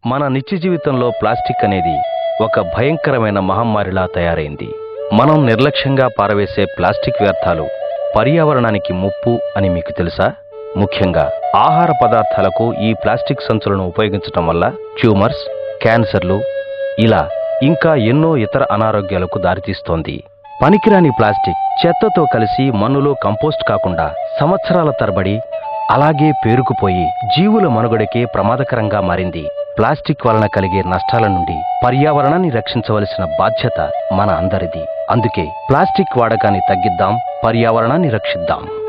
మన నిత్య జీవితంలో ప్లాస్టిక్ అనేది ఒక భయంకరమైన మహమ్మారిలా తయారైంది మనం నిర్లక్ష్యంగా పారవేసే ప్లాస్టిక్ వ్యర్థాలు పర్యావరణానికి ముప్పు అని మీకు తెలుసా ముఖ్యంగా ఆహార పదార్థాలకు ఈ ప్లాస్టిక్ సంచులను ఉపయోగించటం వల్ల ట్యూమర్స్ క్యాన్సర్లు ఇలా ఇంకా ఎన్నో ఇతర అనారోగ్యాలకు దారితీస్తోంది పనికిరాని ప్లాస్టిక్ చెత్తతో కలిసి మన్నులో కంపోస్ట్ కాకుండా సంవత్సరాల తరబడి అలాగే పేరుకుపోయి జీవుల మనుగడకే ప్రమాదకరంగా మారింది ప్లాస్టిక్ వలన కలిగే నష్టాల నుండి పర్యావరణాన్ని రక్షించవలసిన బాధ్యత మన అందరిది అందుకే ప్లాస్టిక్ వాడకాన్ని తగ్గిద్దాం పర్యావరణాన్ని రక్షిద్దాం